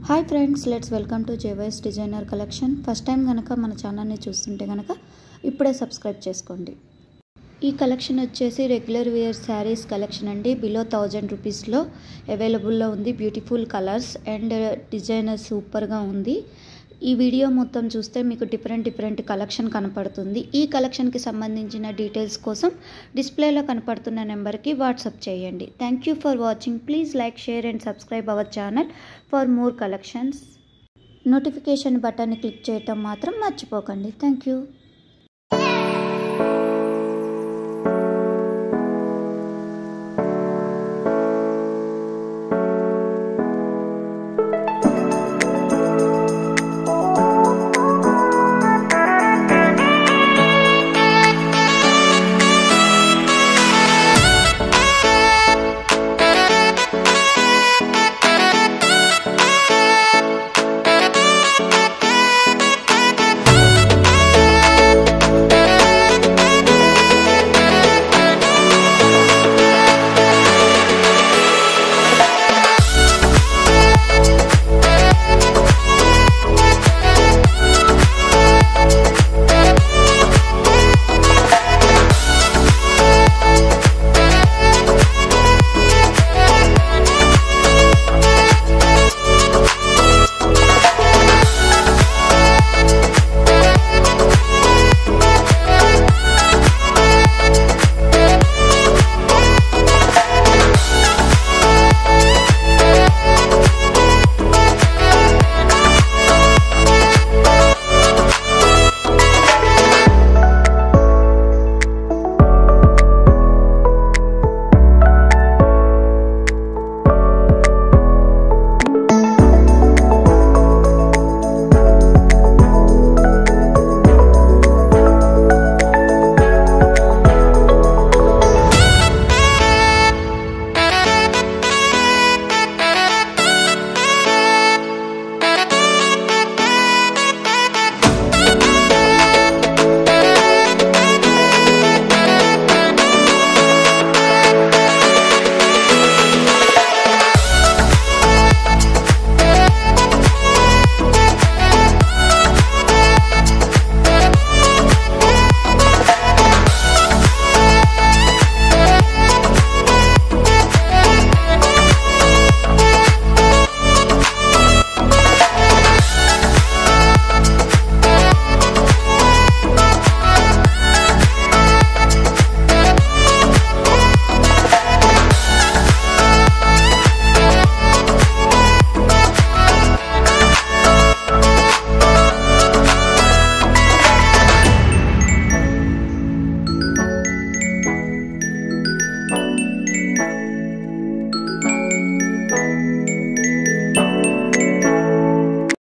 hi friends let's welcome to జేవైస్ designer collection first time కనుక మన ఛానల్ని చూస్తుంటే కనుక ఇప్పుడే సబ్స్క్రైబ్ చేసుకోండి ఈ కలెక్షన్ వచ్చేసి రెగ్యులర్ వేర్ శారీస్ కలెక్షన్ అండి బిలో థౌజండ్ రూపీస్లో అవైలబుల్లో ఉంది బ్యూటిఫుల్ కలర్స్ అండ్ డిజైన్ సూపర్గా ఉంది ఈ వీడియో మొత్తం చూస్తే మీకు డిఫరెంట్ డిఫరెంట్ కలెక్షన్ కనపడుతుంది ఈ కలెక్షన్కి సంబంధించిన డీటెయిల్స్ కోసం డిస్ప్లేలో కనపడుతున్న నెంబర్కి వాట్సాప్ చేయండి thank you for watching please like share and subscribe our channel for more collections notification బటన్ని క్లిక్ చేయటం మాత్రం మర్చిపోకండి థ్యాంక్ యూ